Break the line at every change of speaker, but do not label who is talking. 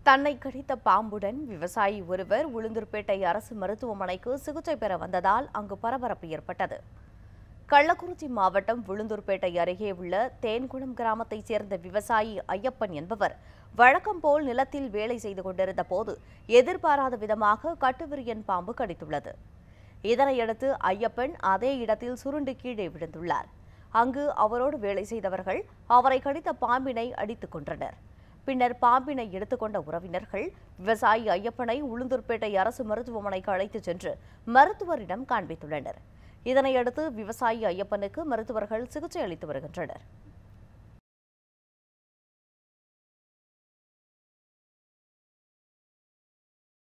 தன்னை கடித்த பாம்புடன் விவசாயி ஒருவர் உளுந்தூர்பேட்டை அரசு மருத்துவமனைக்கு சிகிச்சை பெற வந்ததால் அங்கு பரபரப்பு ஏற்பட்டது கள்ளக்குறிச்சி மாவட்டம் உளுந்தூர்பேட்டை அருகே உள்ள தேன்குளம் கிராமத்தைச் சேர்ந்த விவசாயி ஐயப்பன் என்பவர் வழக்கம் போல் நிலத்தில் வேலை செய்து கொண்டிருந்த போது எதிர்பாராத விதமாக கட்டுவிரியன் பாம்பு கடித்துள்ளது இதனையடுத்து ஐயப்பன் அதே இடத்தில் சுருண்டு கீழே விழுந்துள்ளார் அங்கு அவரோடு வேலை செய்தவர்கள் அவரை கடித்த பாம்பினை அடித்துக் கொன்றனர் பின்னர் பாம்பினை எடுத்துக்கொண்ட உறவினர்கள் விவசாயி ஐயப்பனை உளுந்தூர்பேட்டை அரசு மருத்துவமனைக்கு அழைத்துச் சென்று மருத்துவரிடம் காண்பித்துள்ளனர் இதனையடுத்து விவசாயி ஐயப்பனுக்கு மருத்துவர்கள் சிகிச்சை அளித்து வருகின்றனர்